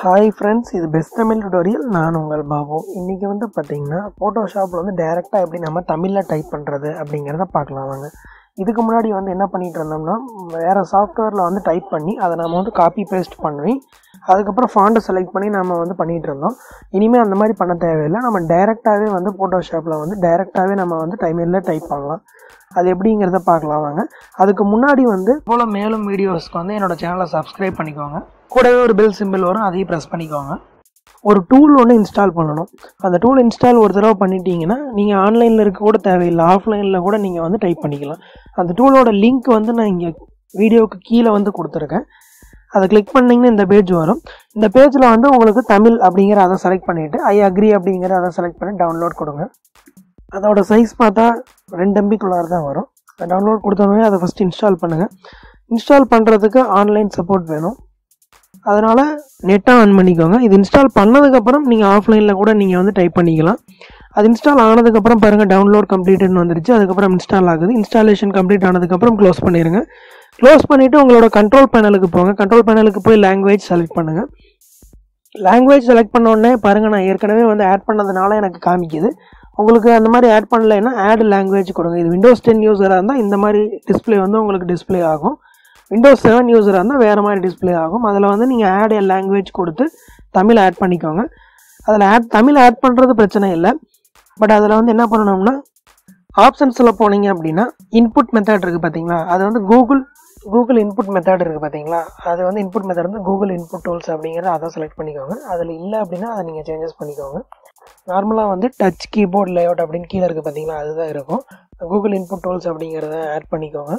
hi friends இது best Tamil tutorial நான் உங்கள் பாபு இன்றைக்கி வந்து பார்த்தீங்கன்னா ஃபோட்டோஷாப்பில் வந்து டேரெக்டாக எப்படி நம்ம தமிழில் டைப் பண்ணுறது அப்படிங்கிறத பார்க்கலாம் வாங்க இதுக்கு முன்னாடி வந்து என்ன பண்ணிகிட்டு இருந்தோம்னா வேறு சாஃப்ட்வேரில் வந்து டைப் பண்ணி அதை நம்ம வந்து காப்பி பேஸ்ட் பண்ணி அதுக்கப்புறம் ஃபாண்ட்டை செலக்ட் பண்ணி நம்ம வந்து பண்ணிகிட்டு இருந்தோம் இனிமேல் அந்த மாதிரி பண்ண தேவையில்லை நம்ம டைரெக்டாகவே வந்து ஃபோட்டோஷாப்பில் வந்து டைரெக்டாகவே நம்ம வந்து தமிழில் டைப் பண்ணலாம் அது எப்படிங்கிறத பார்க்கலாம் வாங்க அதுக்கு முன்னாடி வந்து போல் மேலும் வீடியோஸ்க்கு வந்து என்னோடய சேனலை சப்ஸ்கிரைப் பண்ணிக்கோங்க கூடவே ஒரு பெல் சிம்பிள் வரும் அதையும் ப்ரெஸ் பண்ணிக்கோங்க ஒரு டூல் ஒன்று இன்ஸ்டால் பண்ணணும் அந்த டூல் இன்ஸ்டால் ஒரு தடவை பண்ணிட்டீங்கன்னா நீங்கள் ஆன்லைனில் இருக்க கூட தேவையில்லை ஆஃப்லைனில் கூட நீங்கள் வந்து டைப் பண்ணிக்கலாம் அந்த டூலோட லிங்க் வந்து நான் இங்கே வீடியோவுக்கு கீழே வந்து கொடுத்துருக்கேன் அதை கிளிக் பண்ணிங்கன்னா இந்த பேஜ் வரும் இந்த பேஜில் வந்து உங்களுக்கு தமிழ் அப்படிங்கிற அதை செலக்ட் பண்ணிவிட்டு ஐ அக்ரி அப்படிங்கிற அதை செலக்ட் பண்ணி டவுன்லோட் கொடுங்க அதோட சைஸ் பார்த்தா ரெண்டு எம்பிக்குள்ளார தான் வரும் டவுன்லோட் கொடுத்தோமே அதை ஃபஸ்ட் இன்ஸ்டால் பண்ணுங்கள் இன்ஸ்டால் பண்ணுறதுக்கு ஆன்லைன் சப்போர்ட் வேணும் அதனால் நெட்டாக ஆன் பண்ணிக்கோங்க இது இன்ஸ்டால் பண்ணதுக்கப்புறம் நீங்கள் ஆஃப்லைனில் கூட நீங்கள் வந்து டைப் பண்ணிக்கலாம் அது இன்ஸ்டால் ஆனதுக்கப்புறம் பாருங்கள் டவுன்லோட் கம்ப்ளீட்டட்னு வந்துருச்சு அதுக்கப்புறம் இன்ஸ்டால் ஆகுது இன்ஸ்டாலேஷன் கம்ப்ளீட் ஆனதுக்கப்புறம் க்ளோஸ் பண்ணிடுங்க க்ளோஸ் பண்ணிவிட்டு உங்களோட கண்ட்ரோல் பேனலுக்கு போங்க கண்ட்ரோல் பேனலுக்கு போய் லாங்குவேஜ் செலக்ட் பண்ணுங்கள் லாங்குவேஜ் செலக்ட் பண்ண உடனே பாருங்கள் நான் ஏற்கனவே வந்து ஆட் பண்ணதுனால எனக்கு காமிக்குது உங்களுக்கு அந்த மாதிரி ஆட் பண்ணலைன்னா ஆட் லாங்குவேஜ் கொடுங்க இது விண்டோஸ் டென் யூஸராக இருந்தால் இந்த மாதிரி டிஸ்பிளே வந்து உங்களுக்கு டிஸ்பிளே ஆகும் விண்டோஸ் செவன் யூஸராக இருந்தால் வேறு மாதிரி டிஸ்பிளே ஆகும் அதில் வந்து நீங்கள் ஆட் லாங்குவேஜ் கொடுத்து தமிழ் ஆட் பண்ணிக்கோங்க அதில் ஆட் தமிழ் ஆட் பண்ணுறது பிரச்சனை இல்லை பட் அதில் வந்து என்ன பண்ணணும்னா ஆப்ஷன்ஸில் போனீங்க அப்படின்னா இன்புட் மெத்தட் இருக்குது பார்த்தீங்களா அது வந்து கூகுள் கூகுள் இன்புட் மெத்தட் இருக்குது பார்த்தீங்களா அது வந்து இன்புட் மெத்தட் வந்து கூகுள் இன்புட் டூல்ஸ் அப்படிங்கிறத அதை செலக்ட் பண்ணிக்கோங்க அதில் இல்லை அப்படின்னா அதை நீங்கள் சேஞ்சஸ் பண்ணிக்கோங்க நார்மலாக வந்து டச் கீபோர்ட் லேஅவுட் அப்படின்னு கீழே இருக்குது பார்த்தீங்களா அதுதான் இருக்கும் கூகுள் இன்புட் டூல்ஸ் அப்படிங்கிறத ஆட் பண்ணிக்கோங்க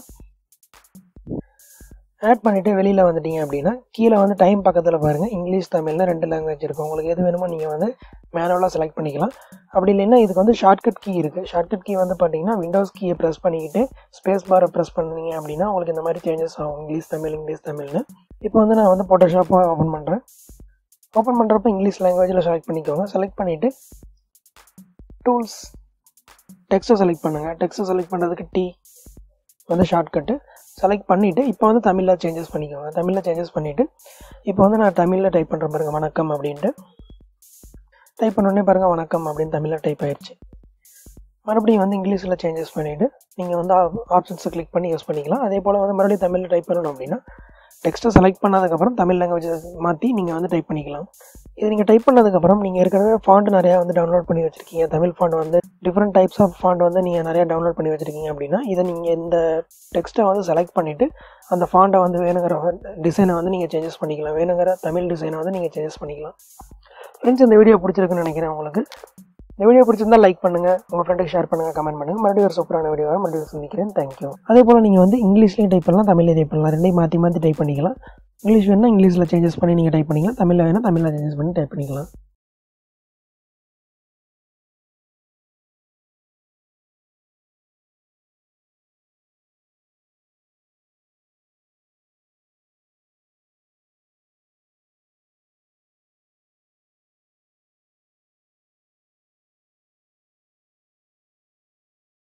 ஆட் பண்ணிவிட்டு வெளியில் வந்துட்டீங்க அப்படின்னா கீழே வந்து டைம் பக்கத்தில் பாருங்கள் இங்கிலீஷ் தமிழ்னு ரெண்டு லாங்குவேஜ் இருக்கும் உங்களுக்கு எது வேணுமோ நீங்கள் வந்து மேனுவலாக செலக்ட் பண்ணிக்கலாம் அப்படி இல்லைன்னா இதுக்கு வந்து ஷார்ட்கட் கீ இருக்குது ஷார்ட்கட் கீ வந்து பார்த்தீங்கன்னா விண்டோஸ் கீயை ப்ரெஸ் பண்ணிக்கிட்டு ஸ்பேஸ் பாரை ப்ரெஸ் பண்ணீங்க அப்படின்னா உங்களுக்கு இந்த மாதிரி சேஞ்சஸ் ஆகும் இங்கிலீஷ் தமிழ் இங்கிலீஷ் தமிழ்னு இப்போ வந்து நான் வந்து ஃபோட்டோஷாப்பை ஓப்பன் பண்ணுறேன் ஓப்பன் பண்ணுறப்ப இங்கிலீஷ் லாங்குவேஜில் செலக்ட் பண்ணிக்கோங்க செலக்ட் பண்ணிவிட்டு டூல்ஸ் டெக்ஸ்ட்டை செலக்ட் பண்ணுங்கள் டெக்ஸ்ட்டை செலக்ட் பண்ணுறதுக்கு டி வந்து ஷார்ட்கட்டு செலக்ட் பண்ணிவிட்டு இப்போ வந்து தமிழில் சேஞ்சஸ் பண்ணிக்கோங்க தமிழில் சேஞ்சஸ் பண்ணிவிட்டு இப்போ வந்து நான் தமிழில் டைப் பண்ணுற பாருங்க வணக்கம் அப்படின்ட்டு டைப் பண்ணோடனே பாருங்கள் வணக்கம் அப்படின்னு தமிழில் டைப் ஆயிடுச்சு மறுபடியும் வந்து இங்கிலீஷில் சேஞ்சஸ் பண்ணிவிட்டு நீங்கள் வந்து ஆப்ஷன்ஸை கிளிக் பண்ணி யூஸ் பண்ணிக்கலாம் அதே போல் வந்து மறுபடியும் தமிழில் டைப் பண்ணணும் அப்படின்னா டெக்ஸ்ட்டை செலக்ட் பண்ணதுக்கப்புறம் தமிழ் லாங்குவேஜ் மாற்றி நீங்கள் வந்து டைப் பண்ணிக்கலாம் இது நீங்கள் டைப் பண்ணதுக்கப்புறம் நீங்கள் ஏற்கனவே ஃபாண்ட் நிறையா வந்து டவுன்லோட் பண்ணி வச்சுருக்கீங்க தமிழ் ஃபாண்ட் வந்து டிஃப்ரெண்ட் டைப்ஸ் ஆஃப் ஃபாண்ட் வந்து நீங்கள் நிறையா டவுன்லோட் பண்ணி வச்சுருக்கீங்க அப்படின்னா இதை நீங்கள் இந்த டெக்ஸ்ட்டை வந்து செலக்ட் பண்ணிவிட்டு அந்த ஃபாண்ட்டை வந்து வேணுங்கிற டிசைனை வந்து நீங்கள் சேஞ்சஸ் பண்ணிக்கலாம் வேணுங்கிற தமிழ் டிசைனை வந்து நீங்கள் சேஞ்சஸ் பண்ணிக்கலாம் ஃப்ரெண்ட்ஸ் இந்த வீடியோ பிடிச்சிருக்குன்னு நினைக்கிறேன் உங்களுக்கு இந்த வீடியோ பிடிச்சிருந்தா லைக் பண்ணுங்கள் உங்கள் ஃப்ரெண்டுக்கு ஷேர் பண்ணுங்கள் கமெண்ட் பண்ணுங்கள் மறுபடியும் ஒரு சூப்பரான வீடியோவை மறுபடியும் சந்திக்கிறேன் தேங்க்யூ அதே போல் நீங்கள் வந்து இங்கிலீஷ்லேயும் டைப் பண்ணலாம் தமிழ்லேயும் டைப் பண்ணலாம் ரெண்டையும் மாற்றி மாற்றி டைப் பண்ணிக்கலாம் இங்கிலீஷ் வேணால் இங்கிலீஷில் சேஞ்சஸ் பண்ணி நீங்கள் டைப் பண்ணிக்கலாம் தமிழில் வேணால் தமிழில் சேஞ்சஸ் பண்ணி டைப் பண்ணிக்கலாம்